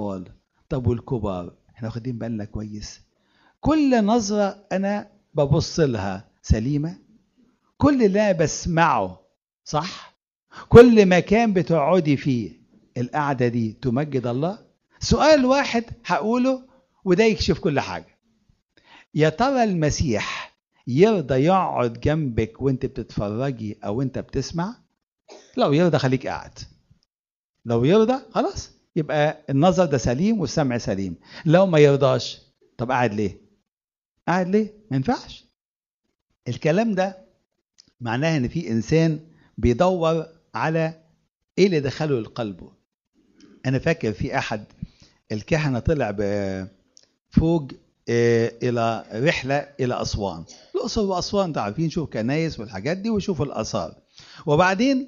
الاطفال طب والكبار احنا واخدين بالنا كويس كل نظره انا ببص لها سليمه كل اللي انا بسمعه صح كل مكان بتقعدي فيه القعده دي تمجد الله سؤال واحد هقوله وده يكشف كل حاجه يا ترى المسيح يرضى يقعد جنبك وانت بتتفرجي او انت بتسمع لو يرضى خليك قاعد لو يرضى خلاص يبقى النظر ده سليم والسمع سليم لو ما يرضاش طب قاعد ليه قاعد ليه ما ينفعش الكلام ده معناه ان في انسان بيدور على ايه اللي دخله لقلبه انا فاكر في احد الكهنه طلع فوق الى رحله الى اسوان الاقصر واسوان انتوا عارفين شوف كنايس والحاجات دي وشوفوا الاثار وبعدين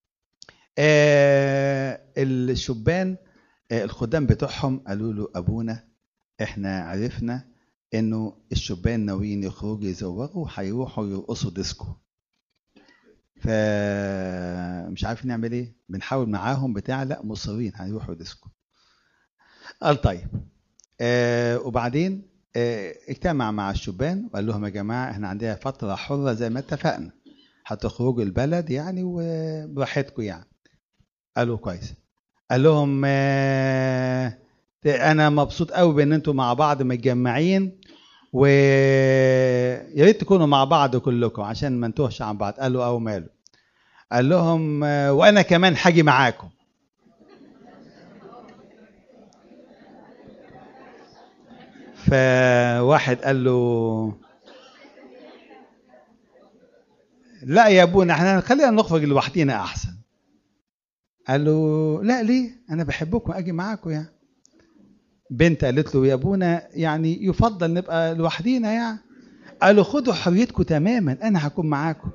الشبان الخدام بتوعهم قالوا له ابونا احنا عرفنا انه الشبان ناويين يخرجوا يزوغوا وهيروحوا يرقصوا ديسكو فمش عارف نعمل ايه بنحاول معاهم بتاع لا مصرين هيروحوا ديسكو قال طيب آه وبعدين آه اجتمع مع الشبان وقال لهم يا جماعه احنا عندنا فتره حره زي ما اتفقنا هتخرجوا البلد يعني وبراحتكم يعني قالوا كويس قال لهم آه انا مبسوط قوي بان انتوا مع بعض متجمعين ويا ريت تكونوا مع بعض كلكم عشان ما نتوهش عن بعض قالوا او ماله قال لهم وانا كمان هاجي معاكم فواحد قال له لا يا ابونا احنا خلينا نخرج لوحدينا احسن قال له لا ليه انا بحبكم اجي معاكم يعني بنت قالت له يا ابونا يعني يفضل نبقى لوحدينا يعني قالوا خدوا حريتكم تماما انا هكون معاكم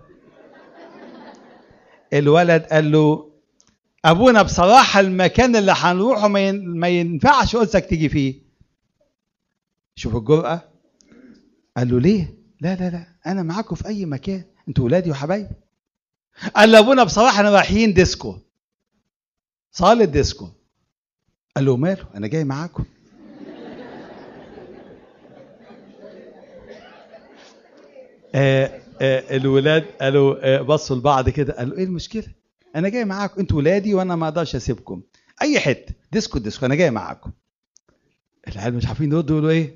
الولد قال له ابونا بصراحه المكان اللي هنروحه ما ينفعش قلتك تيجي فيه شوف الجرأة قال له ليه لا لا لا انا معاكم في اي مكان انتوا ولادي وحبايبي قال له ابونا بصراحه انا رايحين ديسكو صاله ديسكو قال له ماله انا جاي معاكم آه آه الولاد قالوا آه بصوا لبعض كده قالوا ايه المشكله انا جاي معاكم انتوا ولادي وانا ما اقدرش اسيبكم اي حته ديسكو ديسكو انا جاي معاكم العيال مش عارفين يردوا يقولوا ايه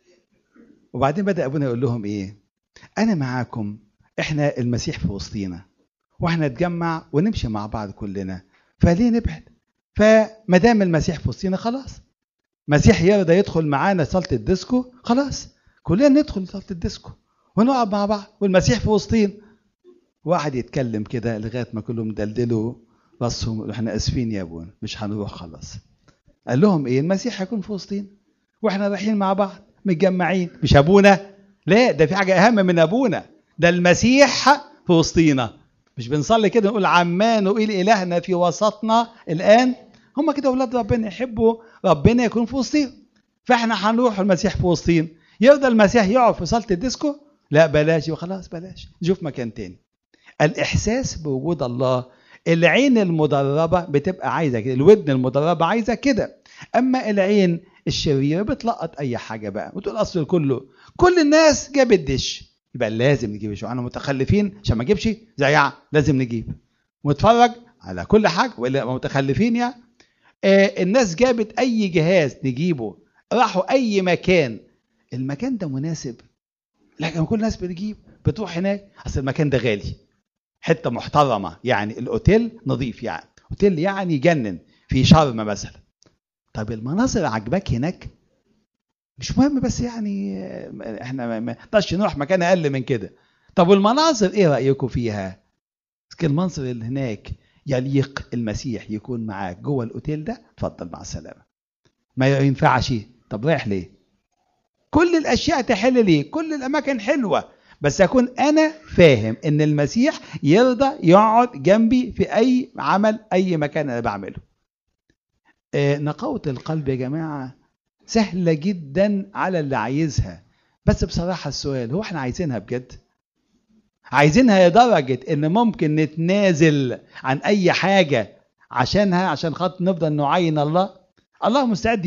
وبعدين بدا ابونا يقول لهم ايه انا معاكم احنا المسيح في وسطينا واحنا نتجمع ونمشي مع بعض كلنا فليه نبعد فما دام المسيح في وسطينا خلاص مسيح يرضى يدخل معانا صاله الديسكو خلاص كلنا ندخل صاله الديسكو ونقعد مع بعض والمسيح في وسطينا واحد يتكلم كده لغايه ما كلهم دلدلوا راسهم احنا اسفين يا ابونا مش هنروح خلاص قال لهم ايه المسيح هيكون في وسطينا واحنا رايحين مع بعض متجمعين مش ابونا لا ده في حاجه اهم من ابونا ده المسيح في وسطينا مش بنصلي كده نقول عمان وإل إلهنا في وسطنا الآن هم كده أولاد ربنا يحبوا ربنا يكون في وسطهم فإحنا هنروح المسيح في وسطين يرضى المسيح يقعد في صالة الديسكو لا بلاش وخلاص بلاش نشوف مكان تاني الإحساس بوجود الله العين المدربة بتبقى عايزة كده الودن المدربة عايزة كده أما العين الشريرة بتلقط أي حاجة بقى وتقول أصل كله كل الناس جابت دش يبقى لازم نجيب شو انا متخلفين عشان ما اجيبش زيعة لازم نجيب ونتفرج على كل حاجه ولا متخلفين يعني آه الناس جابت اي جهاز نجيبه راحوا اي مكان المكان ده مناسب لكن كل الناس بتجيب بتروح هناك اصل المكان ده غالي حته محترمه يعني الاوتيل نظيف يعني اوتيل يعني يجنن في شرم مثلا طب المناظر عجباك هناك مش مهم بس يعني احنا ما نقدرش نروح مكان اقل من كده طب والمناظر ايه رايكم فيها المنظر اللي هناك يليق المسيح يكون معاك جوه الاوتيل ده اتفضل مع السلامه ما ينفعش طب رايح ليه كل الاشياء تحل ليه كل الاماكن حلوه بس اكون انا فاهم ان المسيح يرضى يقعد جنبي في اي عمل اي مكان انا بعمله آه نقاوه القلب يا جماعه سهلة جدا على اللي عايزها بس بصراحة السؤال هو احنا عايزينها بجد عايزينها لدرجة ان ممكن نتنازل عن اي حاجة عشانها عشان خاطر نفضل نعين الله الله مستعد